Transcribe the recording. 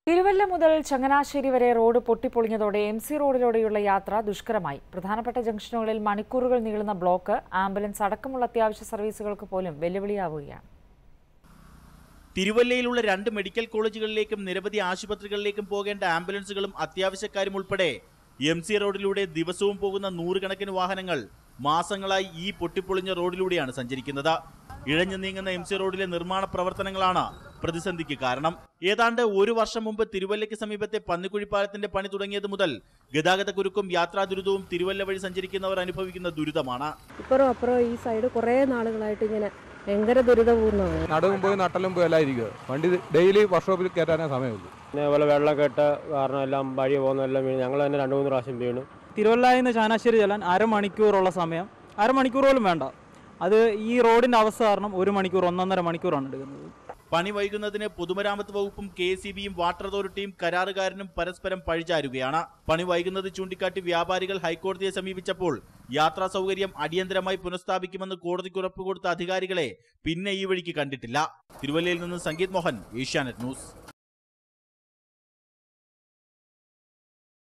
തിരുവല്ല മുതൽ ചങ്ങനാശ്ശേരി വരെ റോഡ് പൊട്ടിപ്പൊളിഞ്ഞതോടെ എം സി റോഡിലൂടെയുള്ള യാത്ര ദുഷ്കരമായി പ്രധാനപ്പെട്ട ജംഗ്ഷനുകളിൽ മണിക്കൂറുകൾ നീളുന്ന ബ്ലോക്ക് ആംബുലൻസ് അടക്കമുള്ള അത്യാവശ്യ സർവീസുകൾക്ക് പോലും വെല്ലുവിളിയാവുകയാണ് തിരുവല്ലയിലുള്ള രണ്ട് മെഡിക്കൽ കോളേജുകളിലേക്കും നിരവധി ആശുപത്രികളിലേക്കും പോകേണ്ട ആംബുലൻസുകളും അത്യാവശ്യക്കാരും ഉൾപ്പെടെ എം സി റോഡിലൂടെ ദിവസവും പോകുന്ന നൂറുകണക്കിന് വാഹനങ്ങൾ മാസങ്ങളായി ഈ പൊട്ടിപ്പൊളിഞ്ഞ റോഡിലൂടെയാണ് സഞ്ചരിക്കുന്നത് ഇഴഞ്ഞു നീങ്ങുന്ന എം സി റോഡിലെ നിർമ്മാണ പ്രവർത്തനങ്ങളാണ് പ്രതിസന്ധിക്ക് കാരണം ഏതാണ്ട് ഒരു വർഷം മുമ്പ് തിരുവല്ലയ്ക്ക് സമീപത്തെ പന്നിക്കുഴി പാലത്തിന്റെ പണി തുടങ്ങിയത് മുതൽ ഗതാഗത കുരുക്കും യാത്രാ ദുരിതവും തിരുവല്ല വഴി സഞ്ചരിക്കുന്നവർ അനുഭവിക്കുന്ന ദുരിതമാണ് ഇപ്പുറം അപ്പുറം ഈ സൈഡ് കുറേ നാളുകളായിട്ട് ഇങ്ങനെ ഭയങ്കര ദുരിതപൂർണ്ണമാണ് നടുവും പോയി നട്ടലും പോയി എല്ലാം ഇരിക്കുക വണ്ടി ഡെയിലി വർക്ക്ഷോപ്പിൽ കയറ്റാനേ സമയമുള്ളൂ അതേപോലെ വെള്ളം കെട്ട് കാരണം എല്ലാം വഴി പോകുന്നതെല്ലാം വീണ് ഞങ്ങൾ തന്നെ രണ്ട് മൂന്ന് പ്രാവശ്യം വീണു തിരുവല്ലയിൽ നിന്ന് ചാനാശ്ശേരി ചെല്ലാൻ അരമണിക്കൂറുള്ള സമയം അരമണിക്കൂർ പോലും വേണ്ട അത് ഈ റോഡിന്റെ അവസ്ഥ കാരണം ഒരു മണിക്കൂർ ഒന്നൊന്നര മണിക്കൂറാണ് എടുക്കുന്നത് പണി വൈകുന്നതിന് പൊതുമരാമത്ത് വകുപ്പും കെ എസ് വാട്ടർ അതോറിറ്റിയും കരാറുകാരനും പരസ്പരം പഴിചാരുകയാണ് പണി വൈകുന്നത് ചൂണ്ടിക്കാട്ടി വ്യാപാരികൾ ഹൈക്കോടതിയെ സമീപിച്ചപ്പോൾ യാത്രാ സൗകര്യം അടിയന്തരമായി പുനഃസ്ഥാപിക്കുമെന്ന് കോടതിക്ക് ഉറപ്പ് കൊടുത്ത അധികാരികളെ പിന്നെ ഈ വഴിക്ക് കണ്ടിട്ടില്ല തിരുവല്ലയിൽ നിന്ന് സംഗീത് മോഹൻ ഏഷ്യാനെറ്റ് ന്യൂസ്